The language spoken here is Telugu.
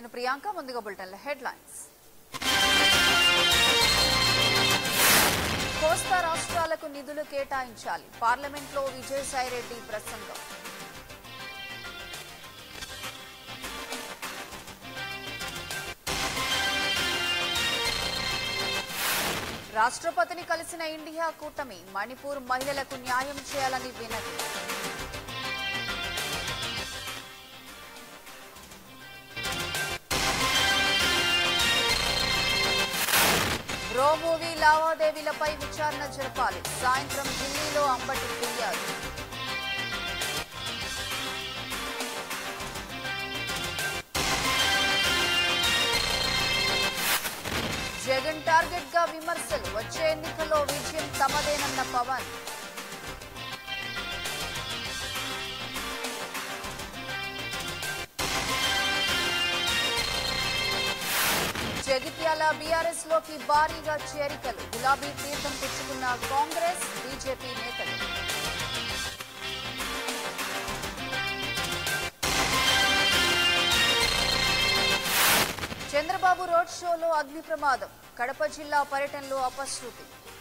నేను ప్రియాంక ముందుగా బులెటిన్ల హెడ్లైన్స్ కోస్తా రాష్ట్రాలకు నిధులు కేటాయించాలి పార్లమెంట్లో విజయసాయిరెడ్డి ప్రసంగం రాష్ట్రపతిని కలిసిన ఇండియా కూటమి మణిపూర్ మహిళలకు న్యాయం చేయాలని వినతి బ్రో మూవీ లావాదేవీలపై విచారణ జరపాలి సాయంత్రం ఢిల్లీలో అంబటి ఫిర్యాదు జగన్ టార్గెట్ గా విమర్శలు వచ్చే ఎన్నికల్లో విజయం తమదేనన్న పవన్ జగిత్యాల బీఆర్ఎస్ లోకి భారీగా చేరికలు గులాబీ తీర్థం పుచ్చుకున్న కాంగ్రెస్ బీజేపీ నేతలు చంద్రబాబు రోడ్ షోలో అగ్ని ప్రమాదం కడప జిల్లా పర్యటనలో అపశృతి